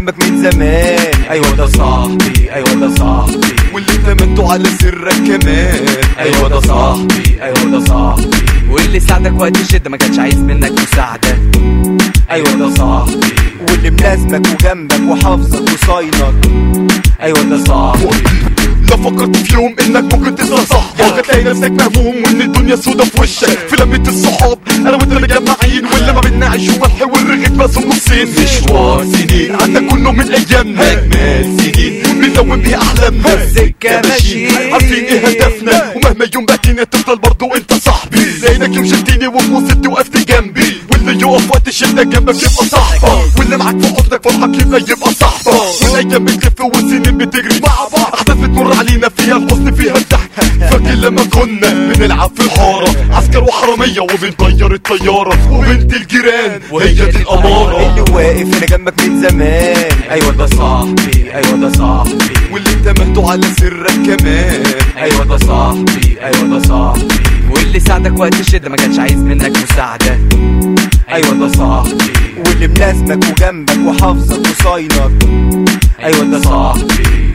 جنبك من زمان ايوه ده صاحبي ايوه ده صاحبي واللي تمنته على سرك كمان ايوه ده صاحبي ايوه ده صاحبي واللي ساعدك وقت الشدة ما كانش عايز منك مساعدة ايوه ده صاحبي واللي ملازمك وجنبك وحافظك وصاينك ايوه ده صاحبي لا فكرت في يوم انك ممكن تسرق صاحبك هتلاقي نفسك مهموم وان الدنيا سودا في وشك في لمة الصحاب انا وانت مجمعين واللي ما بينا عيش وملح والرغيف بس نصين مشوار سنين عندك كله من ايامنا اجمل سنين بنزود بيه احلامنا والسكة ماشيين. عارفين ايه هدفنا ومهما يوم بقينا تفضل برضو انت صاحبي زينك يوم شلتني وفي وسطي وقفت جنبي واللي يقف وقت الشدة جنبك يبقى صاحبك واللي معاك في حضنك فرحك يبقى يبقى صاحبك والايام بتلف والسنين بتجري مع بعض احداث بتمر علينا فيها الحزن فيها الضحك فاكر لما كنا بنلعب في الحارة عسكر وحرامية وبنطير الطيارة وبنت الجيران وهي دي الأمارة اللي واقف هنا جنبك من زمان ايوه ده صاحبي ايوه ده صاحبي واللي انتمنته على سرك كمان ايوه ده صاحبي ايوه ده صاحبي واللي ساعدك وقت الشدة ما كانش عايز منك مساعدة ايوه ده صاحبي واللي ملازمك وجنبك وحافظك وصاينك ايوه ده صاحبي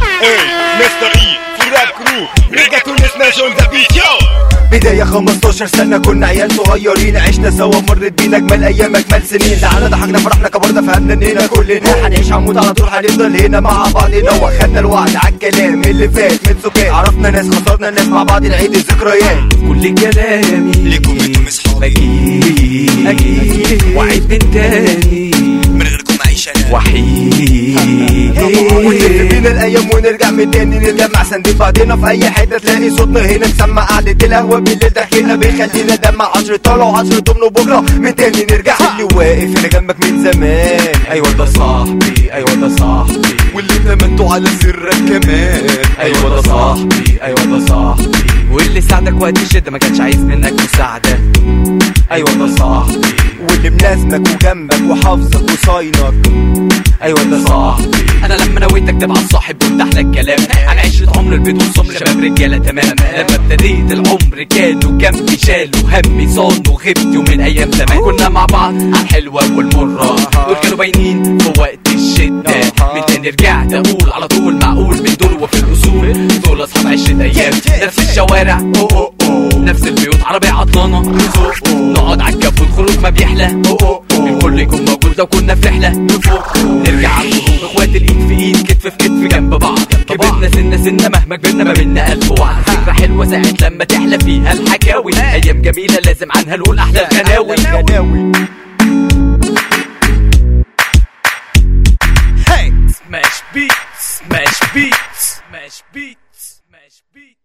مستر اي في الراب كرو رجعت ونسمع جون ذا بيت يو بداية 15 سنة كنا عيال صغيرين عشنا سوا مرت بينا أجمل أيام أجمل سنين تعالى ضحكنا فرحنا كبرنا فهمنا إننا كلنا هنعيش هنموت على طول هنفضل هنا مع بعضنا وخدنا الوعد على الكلام اللي فات من سكات عرفنا ناس خسرنا ناس مع بعض نعيد الذكريات كل كلامي ليكم انتم اصحابي أكيد أكيد وعيد من تاني من غيركم عايش انا وحيد ونلف بينا الأيام ونرجع من تاني نتجمع سندين بعضنا في أي حتة تلاقي صوتنا هنا نسمع قعدة القهوة بالليل داخلنا بيخلينا دمع عشر طالع وعشر ضمن بكرة من تاني نرجع اللي واقف هنا جنبك من زمان أيوة ده صاحبي أيوة ده صاحبي واللي انتمنته على سرك كمان أيوة ده صاحبي أيوة ده صاحبي واللي ساعدك وقت الشدة ما كانش عايز منك مساعدة ايوه ده صاحبي واللي ملازمك وجنبك وحافظك وصاينك ايوه ده صاحبي انا لما نويتك تبقى الصاحب وامدح لك كلام عن عشرة عمر البيض والصبر شباب رجاله تمام لما ابتديت العمر كانوا جنبي شالوا همي صانوا غبت ومن ايام زمان كنا مع بعض على الحلوه والمره دول كانوا باينين في وقت الشده من تاني رجعت اقول على طول معقول من دول وفي الاصول دول اصحاب عشرة ايام نفس الشوارع أوه أوه أوه. نفس البيوت عربية عطلانة أوه أوه. نقعد على الكف والخروج ما بيحلى أوه أوه. الكل يكون موجود لو كنا في رحلة لفوق نرجع على الخروج اخوات الايد في ايد كتف في كتف جنب بعض كبرنا سنة سنة مهما كبرنا ما بينا ألف وعد فكرة حلوة ساعة لما تحلى فيها الحكاوي أيام جميلة لازم عنها نقول أحلى الغناوي Hey! Smash beats, smash beats, smash beats, smash beats.